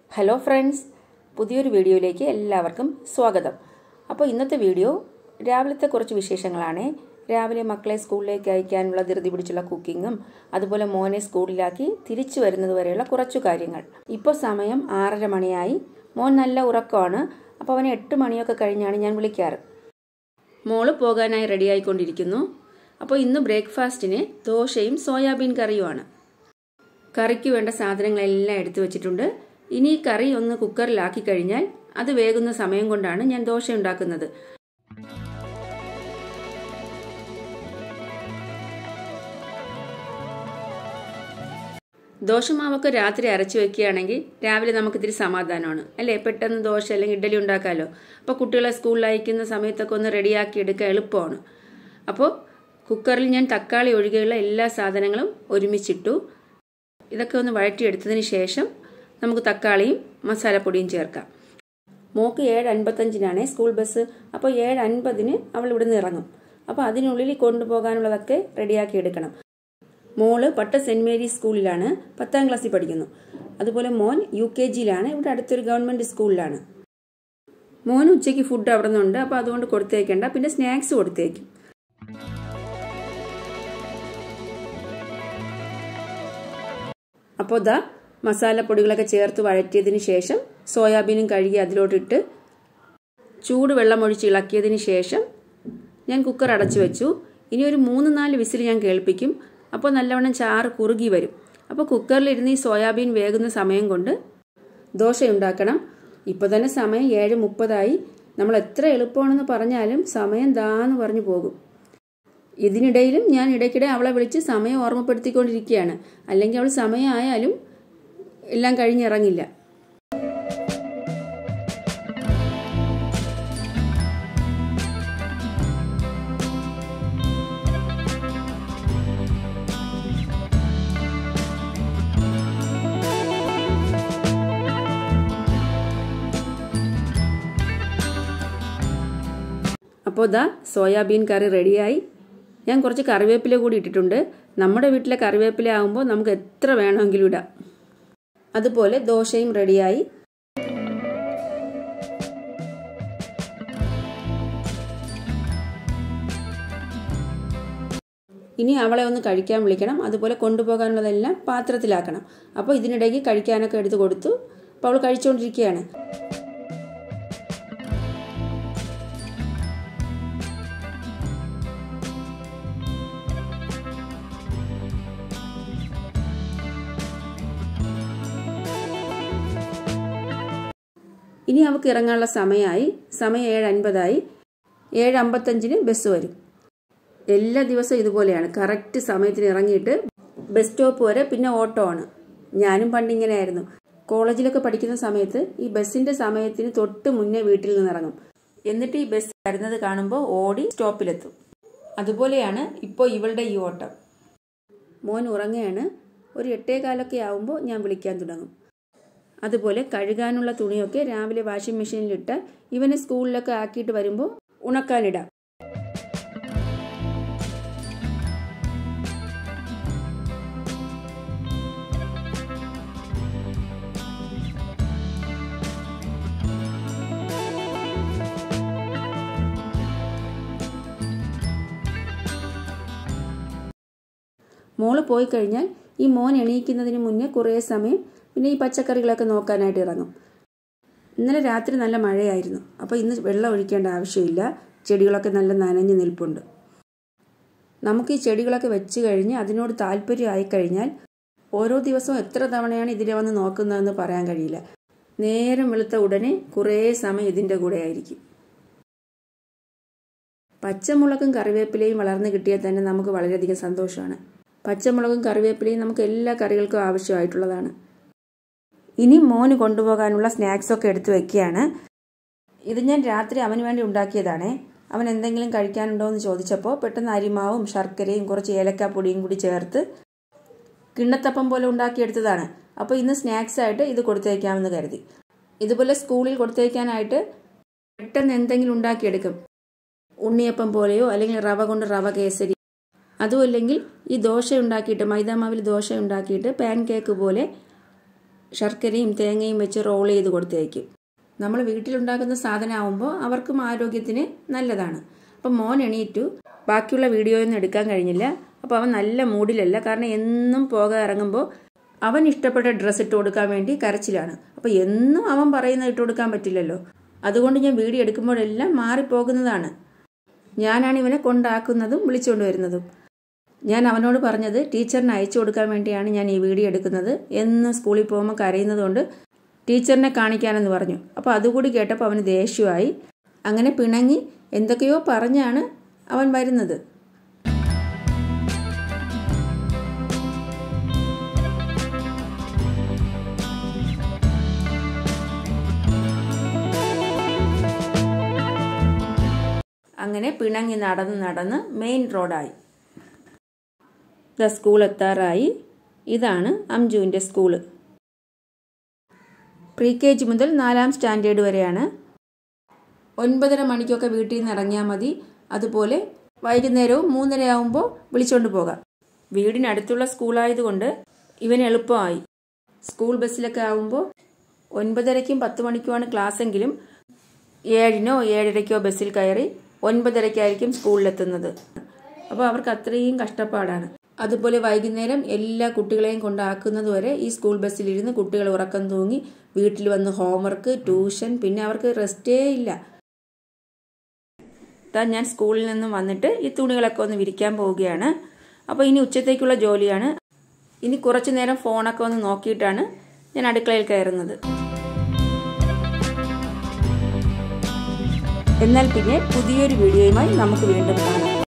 hello friends പുതിയൊരു വീഡിയോയിലേക്ക് എല്ലാവർക്കും സ്വാഗതം അപ്പോൾ ഇന്നത്തെ വീഡിയോ രാവിലത്തെ കുറച്ച് വിശേഷങ്ങളാണ് രാവിലെ മക്കളെ സ്കൂളിലേക്ക് അയക്കാനുള്ള ധൃതി പിടിച്ചുള്ള കുക്കിങ്ങും അതുപോലെ മോനെ സ്കൂളിലാക്കി തിരിച്ചു വരുന്നത് വരെയുള്ള കുറച്ചു കാര്യങ്ങൾ ഇപ്പോൾ സമയം ആറര മണിയായി മോൻ നല്ല ഉറക്കമാണ് അപ്പോൾ അവനെ എട്ട് മണിയൊക്കെ കഴിഞ്ഞാണ് ഞാൻ വിളിക്കാറ് മോള് പോകാനായി റെഡിയായിക്കൊണ്ടിരിക്കുന്നു അപ്പോൾ ഇന്ന് ബ്രേക്ക്ഫാസ്റ്റിന് ദോശയും സോയാബീൻ കറിയുമാണ് കറിക്ക് വേണ്ട സാധനങ്ങളെല്ലാം എടുത്തു വെച്ചിട്ടുണ്ട് ഇനി ഈ കറി ഒന്ന് കുക്കറിലാക്കി കഴിഞ്ഞാൽ അത് വേകുന്ന സമയം കൊണ്ടാണ് ഞാൻ ദോശ ഉണ്ടാക്കുന്നത് ദോശമാവൊക്കെ രാത്രി അരച്ചു വെക്കുകയാണെങ്കിൽ രാവിലെ നമുക്ക് ഇത്തിരി സമാധാനമാണ് അല്ലേ പെട്ടെന്ന് ദോശ അല്ലെങ്കിൽ ഇഡ്ഡലി ഉണ്ടാക്കാമല്ലോ അപ്പോൾ കുട്ടികളെ സ്കൂളിൽ അയക്കുന്ന സമയത്തൊക്കെ ഒന്ന് റെഡിയാക്കി എടുക്കാൻ എളുപ്പമാണ് അപ്പോൾ കുക്കറിൽ ഞാൻ തക്കാളി ഒഴികെയുള്ള എല്ലാ സാധനങ്ങളും ഒരുമിച്ചിട്ടു ഇതൊക്കെ ഒന്ന് വഴറ്റിയെടുത്തതിന് ശേഷം നമുക്ക് തക്കാളിയും മസാലപ്പൊടിയും ചേർക്കാം മോക്ക് ഏഴ് അൻപത്തഞ്ചിനാണ് സ്കൂൾ ബസ് അപ്പോൾ ഏഴ് അൻപതിന് അവൾ ഇവിടുന്ന് ഇറങ്ങും അപ്പോൾ അതിനുള്ളിൽ കൊണ്ടുപോകാനുള്ളതൊക്കെ റെഡിയാക്കി എടുക്കണം മോള് പട്ട സെൻറ് മേരീസ് സ്കൂളിലാണ് പത്താം ക്ലാസ്സിൽ പഠിക്കുന്നു അതുപോലെ മോൻ യു കെ ജിയിലാണ് ഇവിടെ അടുത്തൊരു ഗവൺമെൻറ് സ്കൂളിലാണ് മോൻ ഉച്ചയ്ക്ക് ഫുഡ് അവിടെ നിന്നുണ്ട് അപ്പോൾ അതുകൊണ്ട് കൊടുത്തേക്കണ്ട പിന്നെ സ്നാക്സ് കൊടുത്തേക്കും അപ്പോൾ ദാ മസാലപ്പൊടികളൊക്കെ ചേർത്ത് വഴറ്റിയതിന് ശേഷം സോയാബീനും കഴുകി അതിലോട്ടിട്ട് ചൂട് വെള്ളം ഒഴിച്ച് ഇളക്കിയതിന് ശേഷം ഞാൻ കുക്കർ അടച്ചു വെച്ചു ഇനി ഒരു മൂന്ന് നാല് വിസിൽ ഞാൻ കേൾപ്പിക്കും അപ്പോൾ നല്ലവണ്ണം ചാറ് കുറുകി വരും അപ്പോൾ കുക്കറിലിരുന്ന് ഈ സോയാബീൻ വേകുന്ന സമയം കൊണ്ട് ദോശ ഉണ്ടാക്കണം ഇപ്പോൾ തന്നെ സമയം ഏഴ് മുപ്പതായി നമ്മൾ എത്ര എളുപ്പമാണെന്ന് പറഞ്ഞാലും സമയം ദാന്ന് പറഞ്ഞു പോകും ഇതിനിടയിലും ഞാൻ ഇടയ്ക്കിടെ അവളെ വിളിച്ച് സമയം ഓർമ്മപ്പെടുത്തിക്കൊണ്ടിരിക്കുകയാണ് അല്ലെങ്കിൽ അവൾ സമയമായാലും എല്ലാം കഴിഞ്ഞിറങ്ങില്ല അപ്പോൾ ദാ സോയാബീൻ കറി റെഡിയായി ഞാൻ കുറച്ച് കറിവേപ്പില കൂടി ഇട്ടിട്ടുണ്ട് നമ്മുടെ വീട്ടിലെ കറിവേപ്പില ആകുമ്പോൾ നമുക്ക് എത്ര വേണമെങ്കിലും ഇടാം അതുപോലെ ദോശയും റെഡിയായി ഇനി അവളെ ഒന്ന് കഴിക്കാൻ വിളിക്കണം അതുപോലെ കൊണ്ടുപോകാനുള്ളതെല്ലാം പാത്രത്തിലാക്കണം അപ്പോൾ ഇതിനിടയ്ക്ക് കഴിക്കാനൊക്കെ എടുത്ത് കൊടുത്തു അപ്പോൾ അവൾ കഴിച്ചുകൊണ്ടിരിക്കുകയാണ് ഇനി അവൾക്ക് ഇറങ്ങാനുള്ള സമയമായി സമയം ഏഴ് അൻപതായി ഏഴ് അമ്പത്തഞ്ചിന് ബസ് വരും എല്ലാ ദിവസവും ഇതുപോലെയാണ് കറക്റ്റ് സമയത്തിന് ഇറങ്ങിയിട്ട് ബസ് സ്റ്റോപ്പ് വരെ പിന്നെ ഓട്ടോ ആണ് ഞാനും പണ്ട് ഇങ്ങനെയായിരുന്നു കോളേജിലൊക്കെ പഠിക്കുന്ന സമയത്ത് ഈ ബസ്സിന്റെ സമയത്തിന് തൊട്ട് മുന്നേ വീട്ടിൽ നിന്ന് ഇറങ്ങും എന്നിട്ട് ഈ ബസ് വരുന്നത് കാണുമ്പോൾ ഓടി സ്റ്റോപ്പിലെത്തും അതുപോലെയാണ് ഇപ്പോൾ ഇവളുടെ ഈ ഓട്ടം മോൻ ഉറങ്ങുകയാണ് ഒരു എട്ടേകാലൊക്കെ ആവുമ്പോൾ ഞാൻ വിളിക്കാൻ തുടങ്ങും അതുപോലെ കഴുകാനുള്ള തുണിയൊക്കെ രാവിലെ വാഷിംഗ് മെഷീനിലിട്ട് ഇവനെ സ്കൂളിലൊക്കെ ആക്കിയിട്ട് വരുമ്പോൾ ഉണക്കാനിടാം മോള് പോയി കഴിഞ്ഞാൽ ഈ മോൻ എണീക്കുന്നതിന് മുന്നേ കുറേ സമയം പിന്നെ ഈ പച്ചക്കറികളൊക്കെ നോക്കാനായിട്ട് ഇറങ്ങും ഇന്നലെ രാത്രി നല്ല മഴയായിരുന്നു അപ്പോൾ ഇന്ന് വെള്ളം ഒഴിക്കേണ്ട ആവശ്യമില്ല ചെടികളൊക്കെ നല്ല നനഞ്ഞു നിൽപ്പുണ്ട് നമുക്ക് ഈ ചെടികളൊക്കെ വെച്ച് കഴിഞ്ഞ് അതിനോട് താല്പര്യമായി കഴിഞ്ഞാൽ ഓരോ ദിവസവും എത്ര തവണയാണ് ഇതിനെ വന്ന് നോക്കുന്നതെന്ന് പറയാൻ കഴിയില്ല നേരം വെളുത്ത ഉടനെ കുറേ സമയം ഇതിൻ്റെ കൂടെ ആയിരിക്കും പച്ചമുളകും കറിവേപ്പിലയും വളർന്നു കിട്ടിയാൽ തന്നെ നമുക്ക് വളരെയധികം സന്തോഷമാണ് പച്ചമുളകും കറിവേപ്പിലയും നമുക്ക് എല്ലാ കറികൾക്കും ആവശ്യമായിട്ടുള്ളതാണ് ഇനി മോന് കൊണ്ടുപോകാനുള്ള സ്നാക്സ് ഒക്കെ എടുത്തു വെക്കുകയാണ് ഇത് ഞാൻ രാത്രി അവന് വേണ്ടി ഉണ്ടാക്കിയതാണേ അവൻ എന്തെങ്കിലും കഴിക്കാനുണ്ടോ എന്ന് ചോദിച്ചപ്പോൾ പെട്ടെന്ന് അരിമാവും ശർക്കരയും കുറച്ച് ഏലക്കാപ്പൊടിയും കൂടി ചേർത്ത് കിണ്ണത്തപ്പം പോലെ ഉണ്ടാക്കിയെടുത്തതാണ് അപ്പോൾ ഇന്ന് സ്നാക്സ് ആയിട്ട് ഇത് കൊടുത്തേക്കാമെന്ന് കരുതി ഇതുപോലെ സ്കൂളിൽ കൊടുത്തേക്കാനായിട്ട് പെട്ടെന്ന് എന്തെങ്കിലും ഉണ്ടാക്കിയെടുക്കും ഉണ്ണിയപ്പം പോലെയോ അല്ലെങ്കിൽ റവ കൊണ്ട് റവ കേസരി അതുമല്ലെങ്കിൽ ഈ ദോശ ഉണ്ടാക്കിയിട്ട് മൈദാമാവിൽ ദോശ ഉണ്ടാക്കിയിട്ട് പാൻ കേക്ക് പോലെ ശർക്കരയും തേങ്ങയും വെച്ച് റോൾ ചെയ്ത് കൊടുത്തയക്കും നമ്മൾ വീട്ടിലുണ്ടാക്കുന്ന സാധനമാകുമ്പോൾ അവർക്കും ആരോഗ്യത്തിന് നല്ലതാണ് അപ്പം മോൻ എണീറ്റു ബാക്കിയുള്ള വീഡിയോയൊന്നും എടുക്കാൻ കഴിഞ്ഞില്ല അപ്പോൾ അവൻ നല്ല മൂഡിലല്ല കാരണം എന്നും പോക ഇറങ്ങുമ്പോൾ അവൻ ഇഷ്ടപ്പെട്ട ഡ്രസ്സ് ഇട്ട് കൊടുക്കാൻ വേണ്ടി കരച്ചിലാണ് അപ്പോൾ എന്നും അവൻ പറയുന്നത് ഇട്ട് കൊടുക്കാൻ പറ്റില്ലല്ലോ അതുകൊണ്ട് ഞാൻ വീഡിയോ എടുക്കുമ്പോഴെല്ലാം മാറിപ്പോകുന്നതാണ് ഞാനാണ് ഇവനെ കൊണ്ടാക്കുന്നതും വിളിച്ചുകൊണ്ട് വരുന്നതും ഞാൻ അവനോട് പറഞ്ഞത് ടീച്ചറിന് അയച്ചു കൊടുക്കാൻ വേണ്ടിയാണ് ഞാൻ ഈ വീഡിയോ എടുക്കുന്നത് എന്ന് സ്കൂളിൽ പോകുമ്പോൾ കരയുന്നതുകൊണ്ട് ടീച്ചറിനെ കാണിക്കാനെന്ന് പറഞ്ഞു അപ്പോൾ അതുകൂടി കേട്ടപ്പോൾ അവന് ദേഷ്യമായി അങ്ങനെ പിണങ്ങി എന്തൊക്കെയോ പറഞ്ഞാണ് അവൻ വരുന്നത് അങ്ങനെ പിണങ്ങി നടന്ന് നടന്ന് മെയിൻ റോഡായി ദ സ്കൂൾ എത്താറായി ഇതാണ് അംജുവിൻ്റെ സ്കൂള് പ്രീ കെ ജി മുതൽ നാലാം സ്റ്റാൻഡേർഡ് വരെയാണ് ഒൻപതര മണിക്കൊക്കെ വീട്ടിൽ നിന്ന് ഇറങ്ങിയാൽ മതി അതുപോലെ വൈകുന്നേരവും മൂന്നര ആകുമ്പോൾ വിളിച്ചുകൊണ്ട് പോകാം വീടിനടുത്തുള്ള സ്കൂളായതുകൊണ്ട് ഇവന് എളുപ്പമായി സ്കൂൾ ബസ്സിലൊക്കെ ആകുമ്പോൾ ഒൻപതരയ്ക്കും പത്ത് മണിക്കുമാണ് ക്ലാസ്സെങ്കിലും ഏഴിനോ ഏഴരയ്ക്കോ ബസ്സിൽ കയറി ഒൻപതരയ്ക്കായിരിക്കും സ്കൂളിലെത്തുന്നത് അപ്പോൾ അവർക്ക് അത്രയും കഷ്ടപ്പാടാണ് അതുപോലെ വൈകുന്നേരം എല്ലാ കുട്ടികളെയും കൊണ്ടാക്കുന്നത് വരെ ഈ സ്കൂൾ ബസ്സിലിരുന്ന് കുട്ടികൾ ഉറക്കം തൂങ്ങി വീട്ടിൽ വന്ന് ഹോംവർക്ക് ട്യൂഷൻ പിന്നെ അവർക്ക് റെസ്റ്റേ ഇല്ല താൻ ഞാൻ സ്കൂളിൽ നിന്നും വന്നിട്ട് ഈ തുണികളൊക്കെ ഒന്ന് വിരിക്കാൻ പോവുകയാണ് അപ്പോൾ ഇനി ഉച്ചത്തേക്കുള്ള ജോലിയാണ് ഇനി കുറച്ചു നേരം ഫോണൊക്കെ ഒന്ന് നോക്കിയിട്ടാണ് ഞാൻ അടുക്കളയിൽ കയറുന്നത് എന്നാൽ പിന്നെ പുതിയൊരു വീഡിയോയുമായി നമുക്ക് വീണ്ടും കാണാം